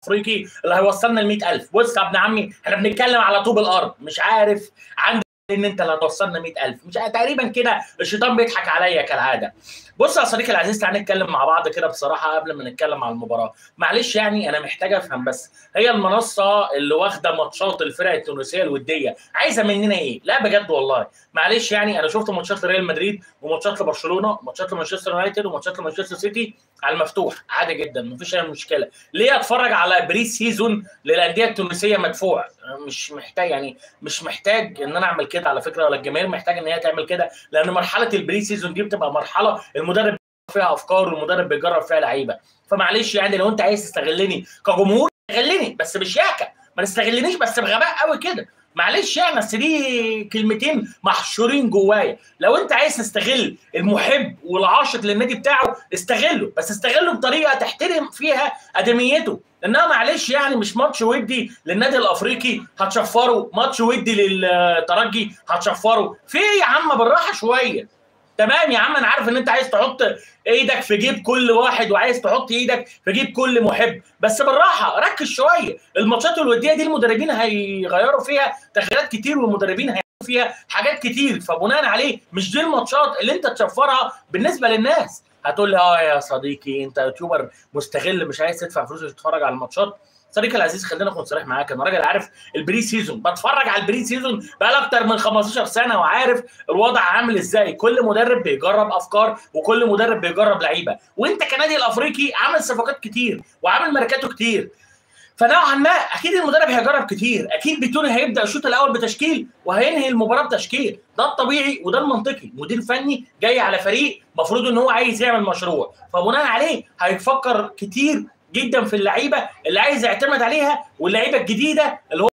الافريقي اللي هيوصلنا ل 100000 بص يا ابن عمي احنا بنتكلم على طوب الارض مش عارف عندك ان انت اللي هتوصلنا 100000 مش عارف تقريبا كده الشيطان بيضحك عليا كالعاده بص يا صديقي العزيز تعالى نتكلم مع بعض كده بصراحه قبل ما نتكلم عن المباراه معلش يعني انا محتاج افهم بس هي المنصه اللي واخده ماتشات الفرق التونسيه الوديه عايزه مننا ايه لا بجد والله معلش يعني انا شفت ماتشات ريال مدريد وماتشات لبرشلونه وماتشات لمانشستر يونايتد وماتشات لمانشستر سيتي على المفتوح عادي جدا مفيش اي مشكله ليه اتفرج على بري سيزون للانديه التونسيه مدفوع مش محتاج يعني مش محتاج ان انا اعمل كده على فكره ولا الجماهير محتاج ان هي تعمل كده لان مرحله البري سيزون دي بتبقى مرحله المدرب فيها افكار والمدرب بيجرب فيها لعيبه فمعلش يعني لو انت عايز تستغلني كجمهور استغلني بس بشياكه ما تستغلنيش بس بغباء قوي كده معلش يعني بس دي كلمتين محشورين جوايا لو انت عايز تستغل المحب والعاشق للنادي بتاعه استغله بس استغله بطريقه تحترم فيها ادميته انها معلش يعني مش ماتش ودي للنادي الافريقي هتشفره ماتش ودي للترجي هتشفره في يا عم بالراحه شويه تمام يا عم انا عارف ان انت عايز تحط ايدك في جيب كل واحد وعايز تحط ايدك في جيب كل محب بس بالراحه ركز شويه الماتشات الوديه دي المدربين هيغيروا فيها تغييرات كتير والمدربين هيعملوا فيها حاجات كتير فبناء عليه مش دي الماتشات اللي انت تشفرها بالنسبه للناس هتقول لي اه يا صديقي انت يوتيوبر مستغل مش عايز تدفع فلوس تتفرج على الماتشات صديقي العزيز خلينا اكون صريح معاك انا راجل عارف البري سيزون بتفرج على البري سيزون بقى اكتر من 15 سنه وعارف الوضع عامل ازاي كل مدرب بيجرب افكار وكل مدرب بيجرب لعيبه وانت كنادي الافريقي عامل صفقات كتير وعامل ماركاته كتير فنوعا ما اكيد المدرب هيجرب كتير اكيد بيتوني هيبدا الشوط الاول بتشكيل وهينهي المباراه بتشكيل ده الطبيعي وده المنطقي مدير فني جاي على فريق المفروض ان هو عايز يعمل مشروع فبناء عليه هيفكر كتير جدا في اللعيبه اللي عايز يعتمد عليها واللعيبه الجديده اللي هو